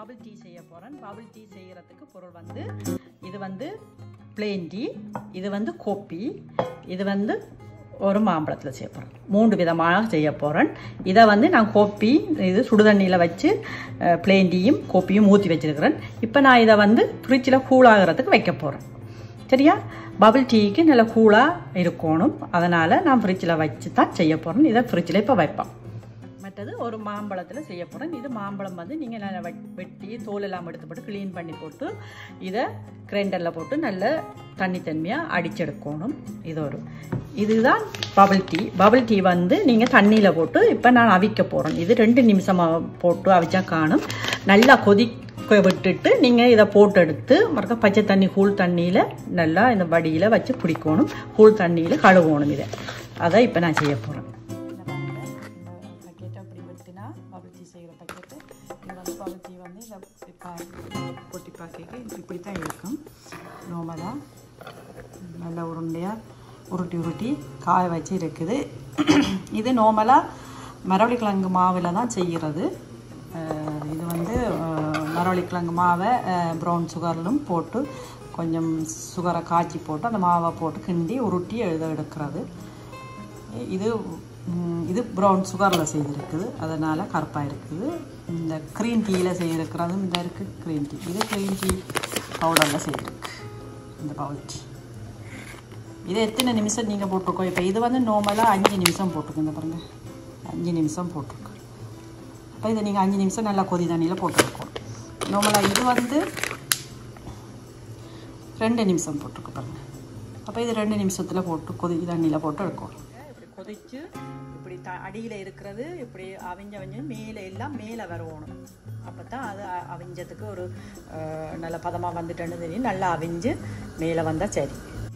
bubble tea செய்ய போகிறேன் bubble tea செய்கிறதுக்கு பொருள் வந்து இது வந்து பிளெயின் டீ இது வந்து கோப்பி இது வந்து ஒரு மாம்பழத்தில் செய்ய போகிறேன் மூன்று விதமாக செய்ய போகிறேன் இதை வந்து நான் கோப்பி இது சுடுதண்ணியில் வச்சு பிளெயின் டீயும் கோப்பியும் ஊற்றி வச்சிருக்கிறேன் இப்போ நான் இதை வந்து ஃப்ரிட்ஜில் கூலாகிறதுக்கு வைக்க போகிறேன் சரியா பபிள் டீக்கு நல்ல கூலாக இருக்கணும் அதனால் நான் ஃப்ரிட்ஜில் வச்சு தான் செய்ய போகிறேன் இதை ஃப்ரிட்ஜில் இப்போ வைப்பேன் மற்றது ஒரு மாம்பழத்தில் செய்ய போகிறேன் இது மாம்பழம் வந்து நீங்கள் நல்லா வெட் வெட்டி தோல் எல்லாம் எடுத்து போட்டு க்ளீன் பண்ணி போட்டு இதை கிரைண்டரில் போட்டு நல்ல தண்ணி தன்மையாக அடிச்செடுக்கணும் இது ஒரு இதுதான் பபிள் டீ பபிள் டீ வந்து நீங்கள் தண்ணியில் போட்டு இப்போ நான் அவிக்க போகிறேன் இது ரெண்டு நிமிஷமாக போட்டு அவிச்சா காணும் நல்லா கொதிக்க விட்டுட்டு நீங்கள் இதை போட்டு எடுத்து மறுக்க பச்சை தண்ணி கூழ் தண்ணியில் நல்லா இந்த வடியில் வச்சு பிடிக்கணும் கூழ் தண்ணியில் கழுவணும் இதை அதை இப்போ நான் செய்ய போகிறேன் பக்கெட்டை அப்படி வெட்டினா பபிள் டீ செய்கிற பக்கெட்டு இது வந்து பபிள் டீ வந்து இதை பா பொட்டி பாக்கெட்டு இப்படி தான் இருக்கும் நார்மலாக நல்ல உருண்டையாக உருட்டி உருட்டி காய வச்சு இருக்குது இது நார்மலாக மரவள்ளிக்கிழங்கு மாவில் தான் செய்கிறது அஹ் இது வந்து அஹ், மரவள்ளிக்கிழங்கு மாவை ப்ரௌன் சுகர்லும் போட்டு கொஞ்சம் சுகரை காய்ச்சி போட்டு அந்த மாவை போட்டு கிண்டி உருட்டி எழுத எடுக்கிறது இது ம், இது ப்ரௌன் சுகரில் செய்திருக்குது அதனால் கருப்பாக இருக்குது இந்த க்ரீன் டீயில் செய்திருக்கிறதும் இந்த இருக்குது க்ரீன் டீ இது க்ரீன் டீ பவுடரில் செய்திருக்கு இந்த பவுல் டீ இது எத்தனை நிமிஷம் நீங்கள் போட்டிருக்கோம் இப்போ இது வந்து நார்மலாக அஞ்சு நிமிஷம் போட்டிருக்கோங்க பாருங்கள் அஞ்சு நிமிஷம் போட்டிருக்கு அப்போ இதை நீங்கள் அஞ்சு நிமிஷம் நல்லா கொதி தண்ணியில் போட்டுருக்கோம் நார்மலாக இது வந்து ரெண்டு நிமிஷம் போட்டிருக்கு பாருங்கள் அப்போ இது ரெண்டு நிமிஷத்தில் போட்டு கொதி தண்ணியில் போட்டு எடுக்கணும் இப்படி கொதிச்சு இப்படி த அடியில் இருக்கிறது இப்படி அவிஞ்ச அவிஞ்சு மேலே எல்லாம் மேலே வரணும் அப்போ தான் அது அ- அவிஞ்சதுக்கு ஒரு அஹ், நல்ல பதமாக வந்துட்டேன்னு தெரியும் நல்லா அவிஞ்சு மேலே வந்தால் சரி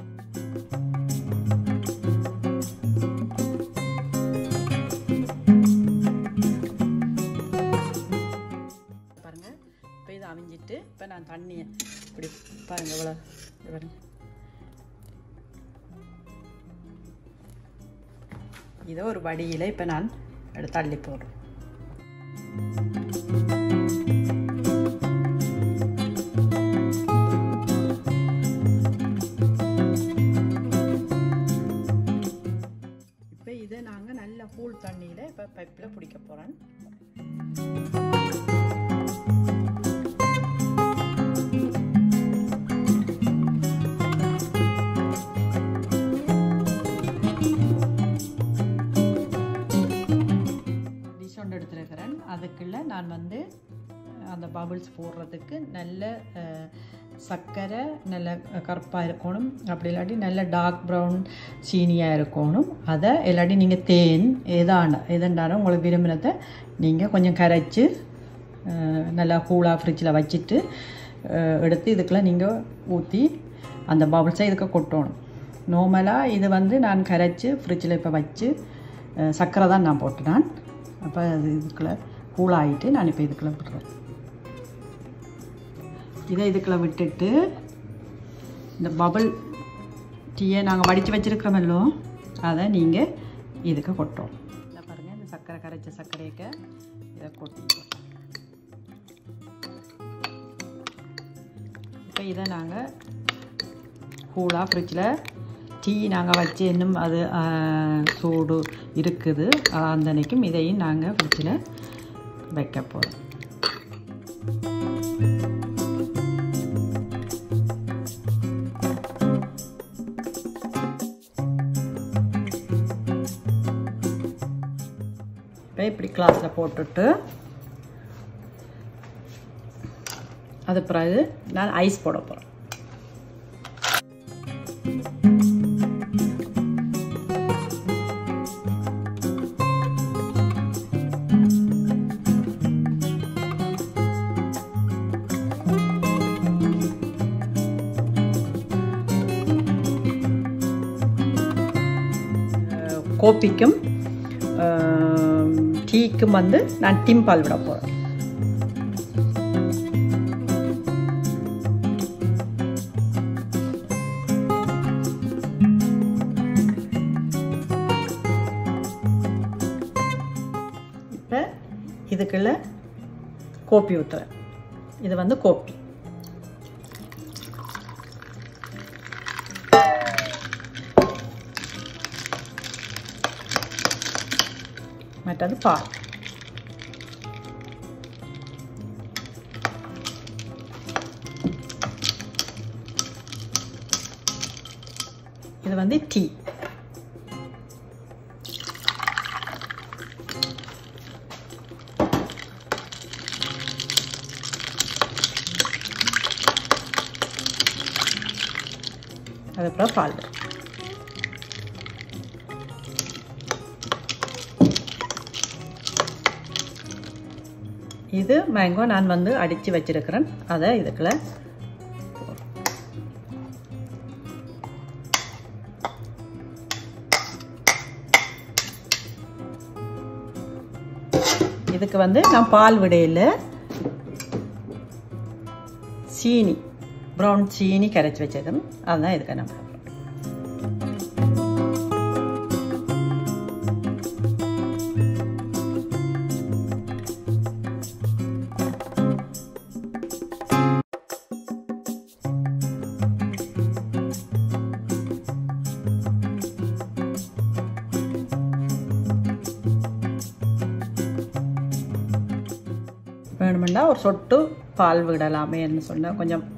பாருங்க இப்போ இது அவிஞ்சிட்டு இப்போ நான் தண்ணியை இப்படி பாருங்க இவ்வளோ இது பாருங்க இதை ஒரு வடியில் இப்போ நான் எடுத்து தள்ளி போடுறேன் இப்போ இதை நாங்கள் நல்ல கூழ் தண்ணியில் இப்போ பைப்பில் பிடிக்க போகிறேன் டிஷ் ஒன்று எடுத்துருக்கிறேன் அதுக்குள்ள நான் வந்து அந்த பபிள்ஸ் போடுறதுக்கு நல்ல அஹ், சர்க்கரை நல்ல கருப்பாக இருக்கணும் அப்படி இல்லாட்டி நல்ல டார்க் ப்ரௌன் சீனியாக இருக்கணும் அதை இல்லாட்டி நீங்கள் தேன் எதான எதண்டாலும் உங்களுக்கு விரும்பினதை நீங்கள் கொஞ்சம் கரைச்சி அஹ், நல்லா கூலாக ஃப்ரிட்ஜில் வச்சுட்டு அஹ், எடுத்து இதுக்குள்ள நீங்கள் ஊற்றி அந்த பபிள்ஸை இதுக்கு கொட்டணும் நார்மலாக இது வந்து நான் கரைச்சி ஃப்ரிட்ஜில் இப்போ வச்சு அஹ், சர்க்கரை தான் நான் போட்டுனான் அப்போ அது இதுக்குள்ளே கூலாகிட்டு நான் இப்போ இதுக்குள்ளே விட்டுறேன் இதை இதுக்குள்ளே விட்டுட்டு இந்த பபிள் டீயை நாங்கள் வடித்து வச்சுருக்கிறோமல்லோ அதை நீங்கள் இதுக்கு கொட்டோம் இந்த பாருங்கள் இந்த சர்க்கரை கரைச்ச சர்க்கரைக்கு இதை கொட்டி இப்போ இதை நாங்கள் கூலாக ஃப்ரிட்ஜில் டீ நாங்கள் வச்சு இன்னும் அது ஆ, சூடு இருக்குது அந்த அன்னைக்கும் இதையும் நாங்கள் ஃப்ரிட்ஜில் வைக்க போகிறோம் இப்போ இப்படி கிளாஸில் போட்டுட்டு அது பிறகு நான் ஐஸ் போட போகிறேன் கோப்பிக்கும் டீக்கும் வந்து நான் டிம்பால் விட போகிறேன் இப்போ இதுக்குள்ள கோப்பி ஊற்றுறேன் இது வந்து கோப்பி மற்றது பால் இது வந்து டீ அதுக்கப்புறம் பால் இது மேங்கோ நான் வந்து அடித்து வச்சிருக்கிறேன் அதை இதுக்குள்ள இதுக்கு வந்து நான் பால் விடையில் சீனி ப்ரௌன் சீனி கரைச்சி வச்சதும் அதுதான் இதுக்கு நம்ம வேணுமெண்டா ஒரு சொட்டு பால் விடலாமேன்னு சொன்னால் கொஞ்சம்